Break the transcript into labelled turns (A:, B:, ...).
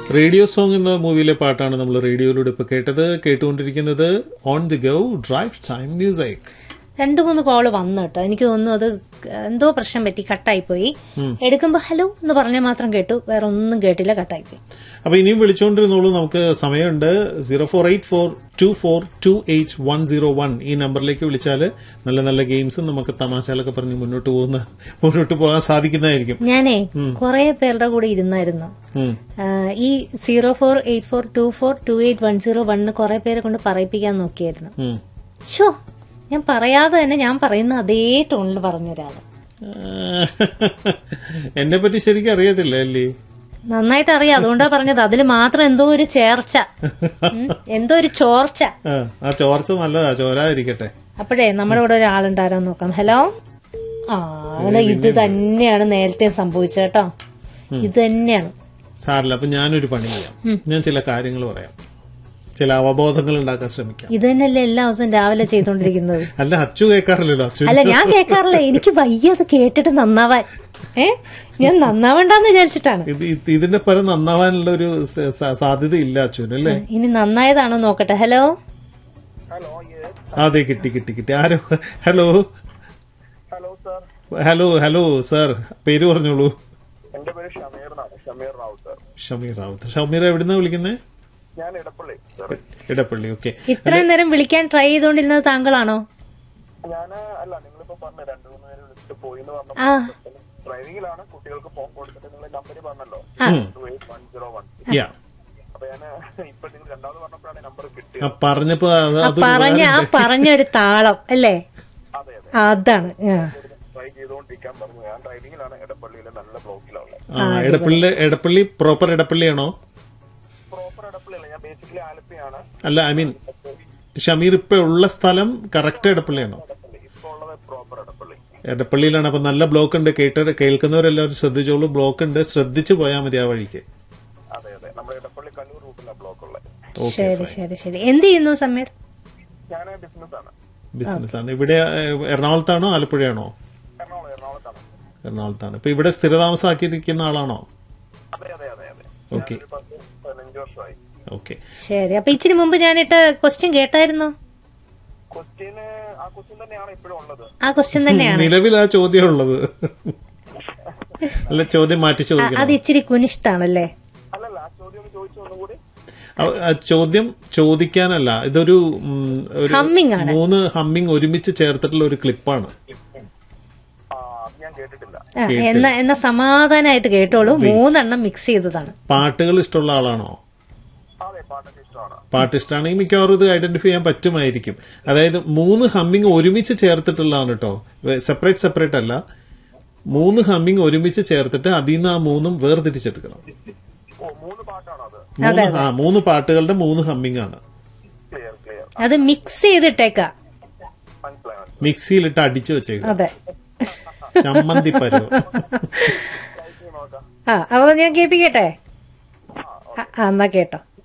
A: Radio song എന്ന മൂവിയിലെ പാട്ടാണ് നമ്മൾ റേഡിയോയിലൂടെ ഇപ്പൊ കേട്ടത് കേട്ടുകൊണ്ടിരിക്കുന്നത് on the go drive time music
B: രണ്ടു മൂന്ന് കോള് വന്നു കേട്ടോ എനിക്ക് തോന്നുന്നു അത് എന്തോ പ്രശ്നം പറ്റി കട്ടായി പോയി എടുക്കുമ്പോ ഹലോ എന്ന് പറഞ്ഞാൽ മാത്രം കേട്ടു വേറെ ഒന്നും കേട്ടില്ല കട്ടായി പോയി
A: അപ്പൊ ഇനിയും വിളിച്ചുകൊണ്ടിരുന്നോളൂ നമുക്ക് സമയമുണ്ട് zero four eight four two four two eight one zero one ഈ നമ്പറിലേക്ക് വിളിച്ചാൽ നല്ല നല്ല ഗെയിംസും നമുക്ക് തമാശകളൊക്കെ പറഞ്ഞ് മുന്നോട്ട് പോകുന്ന മുന്നോട്ട് പോകാൻ സാധിക്കുന്നതായിരിക്കും
B: ഞാനേ കുറെ പേരുടെ കൂടെ ഇരുന്നായിരുന്നു
A: ഉം.
B: ആ, ഈ zero four eight four two four two eight one zero one കുറെ പേരെ കൊണ്ട് പറയിപ്പിക്കാൻ നോക്കിയായിരുന്നു
A: ഉം.
B: ഷോ ഞാൻ പറയാതെ തന്നെ ഞാൻ പറയുന്ന അതേ ടോണിൽ പറഞ്ഞ ഒരാള്
A: എന്നെ പറ്റി ശരിക്കും അറിയത്തില്ല അല്ലേ
B: നന്നായിട്ട് അറിയാം അതുകൊണ്ടാ പറഞ്ഞത് അതിൽ മാത്രം എന്തോ ഒരു ചേർച്ച ഉം, എന്തോ ഒരു ചോർച്ച
A: ആ, ആ ചോർച്ച നല്ലതാ ചോരാതിരിക്കട്ടെ
B: അപ്പോഴേ നമ്മുടെ ഇവിടെ ഒരാളുണ്ടാരോ നോക്കാം ഹലോ ആ ആണ് ഇത് തന്നെയാണ് നേരത്തെ സംഭവിച്ചത് കേട്ടോ ഇത് തന്നെയാണ്
A: സാറില്ല അപ്പൊ ഞാനൊരു പണി ചെയ്യാം ഞാൻ ചില കാര്യങ്ങൾ പറയാം ചില അവബോധങ്ങൾ ഉണ്ടാക്കാൻ ശ്രമിക്കാം
B: ഇത് തന്നെയല്ലേ എല്ലാ ദിവസവും രാവിലെ ചെയ്തോണ്ടിരിക്കുന്നത്
A: അല്ല അച്ചു കേൾക്കാറില്ലല്ലോ അച്ചു
B: അല്ല ഞാൻ കേൾക്കാറില്ല എനിക്ക് വയ്യ അത് കേട്ടിട്ട് നന്നാവാൻ ഏ ഞാൻ നന്നാവണ്ടെന്ന് വിചാരിച്ചിട്ടാണ്
A: ഇത് ഇത് ഇതിന്റെ പരം നന്നാവാനുള്ള ഒരു സ- സ- സാധ്യത ഇല്ല അച്ചുവിന് അല്ലേ
B: ഇനി നന്നായതാണോ നോക്കട്ടെ ഹലോ
A: അതെ കിട്ടി കിട്ടി കിട്ടി ആരോ hello
C: hello sir
A: hello hello sir പേര് പറഞ്ഞോളൂ
C: എന്റെ പേര് ഷമീർ എന്നാണ് ഷമീർ റാവു സാർ
A: ഷമീർ റാവത്ത് ഷമീർ എവിടുന്നാ വിളിക്കുന്നത്
C: ഞാൻ ഇടപ്പള്ളി സാർ
A: ഇടപ്പള്ളി ഓക്കെ
B: ഇത്രയും നേരം വിളിക്കാൻ ട്രൈ ചെയ്തോണ്ടിരുന്നത് താങ്കളാണോ
C: ഞാൻ അല്ല നിങ്ങളിപ്പോ പറഞ്ഞ രണ്ടു മൂന്ന് പേര് വിളിച്ചിട്ട് പോയി എന്ന്
B: ആ
C: പറഞ്ഞ ഡ്രൈവിംഗിലാണ് കുട്ടികൾക്ക് ഫോൺ കൊടുത്തിട്ട് നിങ്ങൾ നമ്പർ പറഞ്ഞല്ലോ
B: ആ.
C: Two eight one zero one
A: യാ
C: അപ്പൊ ഞാൻ ഇപ്പൊ നിങ്ങൾ രണ്ടാമത് പറഞ്ഞപ്പോഴാണ് നമ്പർ
A: ആ
C: കിട്ടിയത്
A: പറഞ്ഞപ്പോ അത്
B: ആ
A: അതൊരു
B: പറഞ്ഞ ആ
A: ഉപകാരമുണ്ട്.
B: പറഞ്ഞ ഒരു താളം അല്ലേ
C: അതെ അതെ
B: ആ, അതാണ് ആ.
C: ട്രൈ ചെയ്തുകൊണ്ടിരിക്കാൻ പറഞ്ഞു ഞാൻ ഡ്രൈവിംഗിലാണ് ഇടപ്പള്ളിയിലെ നല്ല ബ്ലോക്കിലുള്ളത്
A: ആ എടപ്പള്ളി എടപ്പള്ളി പ്രോപ്പർ എടപ്പള്ളിയാണോ
C: പ്രോപ്പർ ഇടപ്പള്ളിയല്ല ഞാൻ ബേസിക്കലി ആലപ്പിയാണ്
A: അല്ല ഐ മീൻ ഷമീർ ഇപ്പൊ ഉള്ള സ്ഥലം കറക്റ്റ് എടപ്പള്ളിയാണോ
C: ഇടപ്പള്ളി ഇപ്പൊ ഉള്ളത് പ്രോപ്പർ ഇടപ്പള്ളി
A: എടപ്പള്ളിയിലാണ് അപ്പൊ നല്ല ബ്ലോക്ക് ഉണ്ട് കേട്ട കേൾക്കുന്നവരെല്ലാവരും ശ്രദ്ധിച്ചോളൂ ബ്ലോക്ക് ഉണ്ട് ശ്രദ്ധിച്ചു പോയാൽ മതി ആ വഴിക്ക്
C: അതെ അതെ നമ്മുടെ ഇടപ്പള്ളി കല്ലൂർ റൂട്ടിലാണ് ബ്ലോക്ക് ഉള്ളത്
A: ഓക്കെ
B: ശരി ശരി ശരി എന്ത് ചെയ്യുന്നു സമീർ
C: ഞാൻ ബിസിനസ്സാണ്
A: ബിസിനസ് ആണ് ഇവിടെ ഏഹ്, എറണാകുളത്താണോ ആലപ്പുഴയാണോ
C: എറണാകുളം എറണാകുളത്താണ്
A: എറണാകുളത്താണ് ഇപ്പൊ ഇവിടെ സ്ഥിരതാമസാക്കിയിരിക്കുന്ന ആളാണോ
C: അതെ അതെ അതെ അതെ
A: ഓക്കെ
C: ഒരു പത്ത് പതിനഞ്ച് വർഷമായി
A: ഓക്കെ
B: ശരി അപ്പൊ ഇച്ചിരി മുമ്പ് ഞാനിട്ട് ക്വസ്റ്റ്യൻ കേട്ടായിരുന്നോ
C: ക്വസ്റ്റ്യന് ആ ക്വസ്റ്റ്യൻ തന്നെയാണ് ഇപ്പോഴും ഉള്ളത്
B: ആ ക്വസ്റ്റ്യൻ തന്നെയാണ്
A: നിലവിൽ ആ ചോദ്യം ഉള്ളത് അല്ല ചോദ്യം മാറ്റി
B: ആ,
A: ചോദിക്കണം
B: അത് ഇച്ചിരി കുനിഷ്ടാണല്ലേ
C: അല്ലല്ല ആ ചോദ്യം ഒന്ന് ചോദിച്ചു ഒന്നുകൂടി
A: ആ- ആ ചോദ്യം ചോദിക്കാനല്ല ഇതൊരു ഉം, ഒരു
B: Humming ആണ്.
A: മൂന്ന് ഹമ്മിങ് ഒരുമിച്ച് ചേർത്തിട്ടുള്ള ഒരു ക്ലിപ്പാണ്
C: ആ അത് ഞാൻ കേട്ടിട്ടില്ല
B: ആ, എന്നാ എന്നാ സമാധാനമായിട്ട് കേട്ടോളൂ മൂന്നെണ്ണം മിക്സ് ചെയ്തതാണ്
A: പാട്ടുകൾ ഇഷ്ടമുള്ള ആളാണോ
C: അതെ പാട്ടൊക്കെ ഇഷ്ടമാണ്
A: പാട്ട് ഇഷ്ടമാണെങ്കിൽ മിക്കവാറും ഇത് ഐഡന്റിഫൈ ചെയ്യാൻ പറ്റുമായിരിക്കും അതായത് മൂന്ന് ഹമ്മിങ് ഒരുമിച്ച് ചേർത്തിട്ടുള്ളതാണ് കേട്ടോ സെപ്പറേറ്റ് സെപ്പറേറ്റ് അല്ല മൂന്ന് ഹമ്മിങ് ഒരുമിച്ച് ചേർത്തിട്ട് അതിൽ നിന്ന് ആ മൂന്നും വേർതിരിച്ചെടുക്കണം
C: ഓ മൂന്ന് പാട്ടാണോ അത്
A: മൂന്ന് ആ മൂന്ന് പാട്ടുകളുടെ മൂന്ന് ഹമ്മിങ് ആണ്
C: ക്ലിയർ ക്ലിയർ
B: അത് മിക്സ് ചെയ്തിട്ടേക്ക
C: മനസ്സിലായി മനസ്സിലായി.
A: മിക്സിയിലിട്ട് അടിച്ചു വെച്ചേക്കുക
B: അതെ
A: ചമ്മന്തി പരുവം
C: Try ചെയ്ത് നോക്കാം
B: ആ അപ്പൊ ഞാൻ കേൾപ്പിക്കട്ടെ ആ, ആ, എന്നാ കേട്ടോ